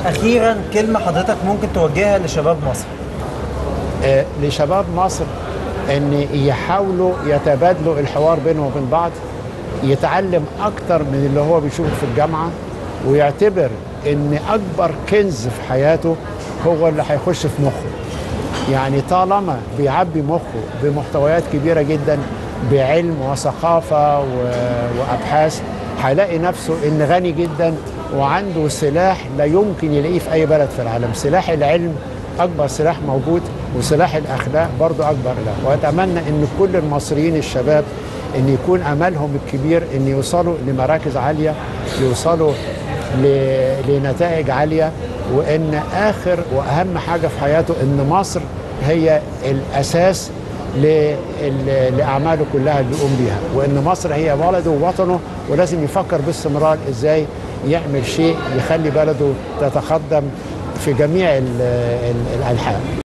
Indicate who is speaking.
Speaker 1: اخيرا كلمه حضرتك ممكن توجهها لشباب مصر
Speaker 2: آه، لشباب مصر ان يحاولوا يتبادلوا الحوار بينهم وبين بعض يتعلم اكتر من اللي هو بيشوفه في الجامعه ويعتبر ان اكبر كنز في حياته هو اللي هيخش في مخه يعني طالما بيعبي مخه بمحتويات كبيره جدا بعلم وثقافه و- وابحاث هيلاقي نفسه ان غني جدا وعنده سلاح لا يمكن يلاقيه في اي بلد في العالم سلاح العلم اكبر سلاح موجود وسلاح الاخلاق برضو اكبر له واتمنى ان كل المصريين الشباب ان يكون املهم الكبير ان يوصلوا لمراكز عاليه يوصلوا ل- لنتائج عاليه وان اخر واهم حاجه في حياته ان مصر هي الاساس لل- لاعماله كلها اللي بيقوم بيها وان مصر هي بلده ووطنه ولازم يفكر باستمرار ازاي يعمل شيء يخلي بلده تتقدم في جميع ال- ال- الانحاء